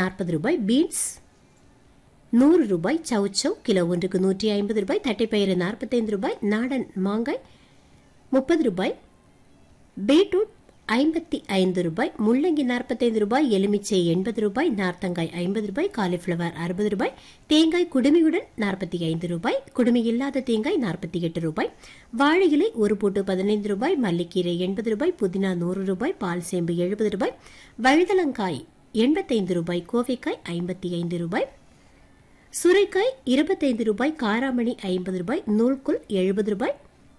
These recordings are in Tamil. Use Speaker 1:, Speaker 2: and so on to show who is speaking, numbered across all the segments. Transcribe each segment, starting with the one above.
Speaker 1: நாற்பது ரூபாய் பீன்ஸ் நூறு ரூபாய் சவுச்சவ் கிலோ ஒன்றுக்கு நூற்றி ஐம்பது ரூபாய் தட்டைப்பயிறு நாற்பத்தைந்து ரூபாய் நாடன் மாங்காய் முப்பது ரூபாய் பீட்ரூட் ஐம்பத்தி ஐந்து ரூபாய் முள்ளங்கி நாற்பத்தைந்து ரூபாய் எலுமிச்சை எண்பது ரூபாய் நார்த்தங்காய் ஐம்பது ரூபாய் காலிஃபிளவர் அறுபது ரூபாய் தேங்காய் குடுமியுடன் நாற்பத்தி ஐந்து ரூபாய் குடுமி இல்லாத தேங்காய் நாற்பத்தி எட்டு ரூபாய் வாழை இலை ஒரு பூட்டு பதினைந்து ரூபாய் மல்லிக்கீரை எண்பது ரூபாய் புதினா நூறு ரூபாய் பால் சேம்பு எழுபது ரூபாய் வழுதலங்காய் எண்பத்தைந்து ரூபாய் கோவைக்காய் ஐம்பத்தி ஐந்து ரூபாய் சுரைக்காய் இருபத்தைந்து ரூபாய் காராமணி ஐம்பது ரூபாய் நூல்குல் எழுபது ரூபாய்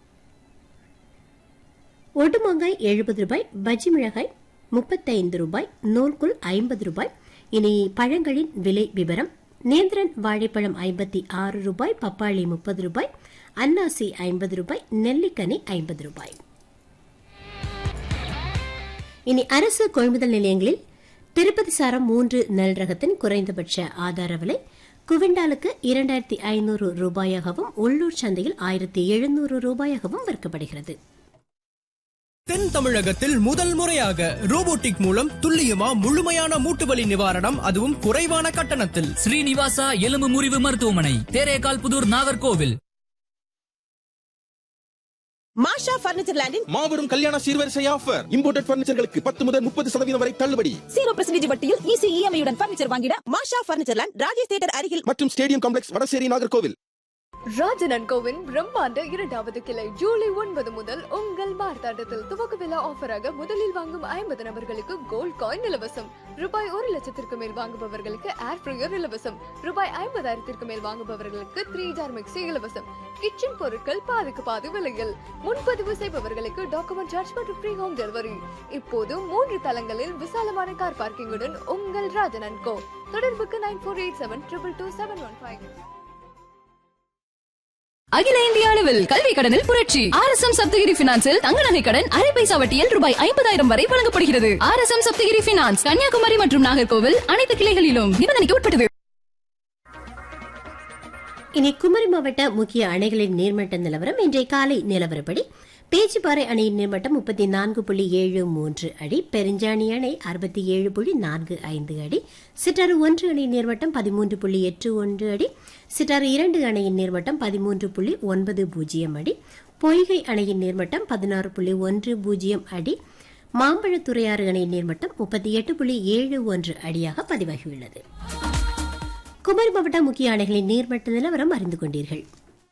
Speaker 1: ஒடுமாங்காய் எழுபது ரூபாய் பஜ்ஜி மிளகாய் முப்பத்தைந்து ரூபாய் நூல்குல் ஐம்பது ரூபாய் இனி பழங்களின் விலை விவரம் நேந்திரன் வாழைப்பழம் ஐம்பத்தி ஆறு ரூபாய் பப்பாளி முப்பது ரூபாய் அன்னாசி ஐம்பது ரூபாய் நெல்லிக்கனி ஐம்பது ரூபாய் இனி அரசு கொள்முதல் நிலையங்களில் திருப்பதி சாரம் மூன்று நெல் ரகத்தின் குறைந்தபட்ச ஆதார விலை குவிண்டாலுக்கு இரண்டாயிரத்தி ஐநூறு ரூபாயாகவும் உள்ளூர் சந்தையில் ஆயிரத்தி எழுநூறு ரூபாயாகவும் விற்கப்படுகிறது
Speaker 2: தென் தமிழகத்தில் முதல் முறையாக ரோபோட்டிக் மூலம் துல்லியமா முழுமையான மூட்டுவலி நிவாரணம் அதுவும் குறைவான கட்டணத்தில்
Speaker 3: ஸ்ரீனிவாசா எலும்பு முறிவு மருத்துவமனை தேரேகால் புதூர் நாகர்கோவில்
Speaker 4: மாஷா பர்னிச்சர் லேண்டின்
Speaker 5: மாபெரும் கல்யாண சீர்வரிசை ஆஃபர் இம்போர்ட்டட் பர்னிச்சர்களுக்கு பத்து முதல் முப்பது சதவீதம் வரை தள்ளுபடி
Speaker 4: ஜீரோ பர்சன்டேஜ் வட்டியில் ஈஸி இஎம்ஐயுடன் பர்னிச்சர் வாங்கிட Masha furniture land Rajesh theatre அருகில்
Speaker 5: மற்றும் stadium complex Vadasery Nagercoil
Speaker 6: Rajan and கோவின் பிரம்மாண்ட இரண்டாவது கிளை ஜூலை ஒன்பது முதல் உங்கள் மார்த்தாண்டத்தில் துவக்க விழா ஆஃபராக முதலில் வாங்கும் ஐம்பது நபர்களுக்கு கோல்ட் காயின் இலவசம் ரூபாய் ஒரு லட்சத்திற்கு மேல் வாங்குபவர்களுக்கு ஏர் ஃப்ரையர் இலவசம் ரூபாய் ஐம்பதாயிரத்திற்கு மேல் வாங்குபவர்களுக்கு த்ரீ ஜார் மிக்சி இலவசம் கிச்சன் பொருட்கள் பாதிக்கு பாதி விலையில் முன்பதிவு செய்பவர்களுக்கு டாக்குமெண்ட் சார்ஜ் மற்றும் ஃப்ரீ ஹோம் டெலிவரி இப்போது மூன்று தளங்களில் விசாலமான கார் பார்க்கிங்குடன் உங்கள் ராஜன் அண்ட் கோ தொடர்புக்கு nine four eight seven triple two seven one five
Speaker 7: அகில இந்திய அளவில் கல்வி கடனில் புரட்சி ஆர் எஸ் எம் சப்தகிரி பினான்சில் தங்க நகை கடன் அரை பைசா வட்டியில் ரூபாய் ஐம்பதாயிரம் வரை வழங்கப்படுகிறது R S M Sapthagiri finance Kanyakumari மற்றும் நாகர்கோவில் அனைத்து கிளைகளிலும் நிபந்தனைக்கு உட்பட்டது
Speaker 1: இனி குமரி மாவட்ட முக்கிய அணைகளின் நீர்மட்ட நிலவரம் இன்றைய காலை நிலவரப்படி பேச்சிப்பாறை அணையின் நீர்மட்டம் முப்பத்தி நான்கு புள்ளி ஏழு மூன்று அடி பெருஞ்சாணி அணை அறுபத்தி ஏழு புள்ளி நான்கு ஐந்து அடி சிட்டாறு ஒன்று அணையின் நீர்மட்டம் பதிமூன்று புள்ளி எட்டு ஒன்று அடி சிட்டாறு இரண்டு அணையின் நீர்மட்டம் பதிமூன்று புள்ளி ஒன்பது பூஜ்ஜியம் அடி பொய்கை அணையின் நீர்மட்டம் பதினாறு புள்ளி ஒன்று பூஜ்ஜியம் அடி மாம்பழத்துறையாறு அணையின் நீர்மட்டம் முப்பத்தி எட்டு புள்ளி ஏழு ஒன்று அடியாக பதிவாகியுள்ளது குமரி மாவட்ட முக்கிய அணைகளின் நீர்மட்ட நிலவரம் அறிந்து கொண்டீர்கள்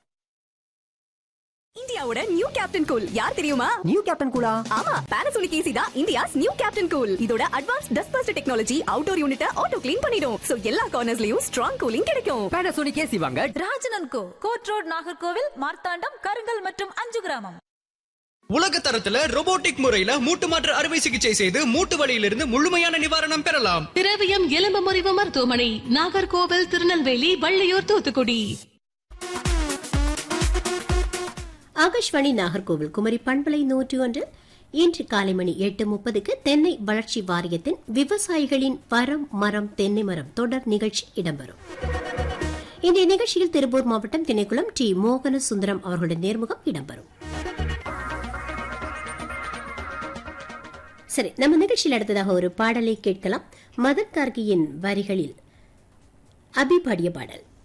Speaker 7: இந்தியாவோட நியூ கேப்டன் கூல் யார் தெரியுமா
Speaker 8: நியூ கேப்டன் கூலா
Speaker 7: ஆமா பானாசோனிக் ஏசி தான் இந்தியாஸ் நியூ கேப்டன் கூல் இதோட advance dust bust technology outdoor யூனிட்ட ஆட்டோ க்ளீன் பண்ணிடும் சோ எல்லா கார்னர்ஸ்லயும் ஸ்ட்ராங் கூலிங் கிடைக்கும்
Speaker 8: பேனாசோனிக் ஏசி வாங்க
Speaker 9: ராஜனன் co court road Nagercoil Marthandam Karungal மற்றும் அஞ்சு கிராமம்
Speaker 2: உலக தரத்துல ரோபோட்டிக் முறையில மூட்டு மாற்று அறுவை சிகிச்சை செய்து மூட்டு வலியிலிருந்து முழுமையான நிவாரணம் பெறலாம்
Speaker 10: திரவியம் எலும்பு முறிவு மருத்துவமனை நாகர்கோவில் திருநெல்வேலி வள்ளியூர் தூத்துக்குடி
Speaker 1: ஆகாஷ்வாணி நாகர்கோவில் குமரி பண்பலை நூற்றி ஒன்று இன்று காலை மணி எட்டு முப்பதுக்கு தென்னை வளர்ச்சி வாரியத்தின் விவசாயிகளின் வரம் மரம் தென்னை மரம் தொடர் நிகழ்ச்சி இடம்பெறும் இன்றைய நிகழ்ச்சியில் திருப்பூர் மாவட்டம் திணைக்குளம் டி மோகன சுந்தரம் அவர்களுடைய நேர்முகம் இடம்பெறும் சரி நம்ம நிகழ்ச்சியில் அடுத்ததாக ஒரு பாடலை கேட்கலாம் மதன் கார்கியின் வரிகளில் அபி பாடிய பாடல்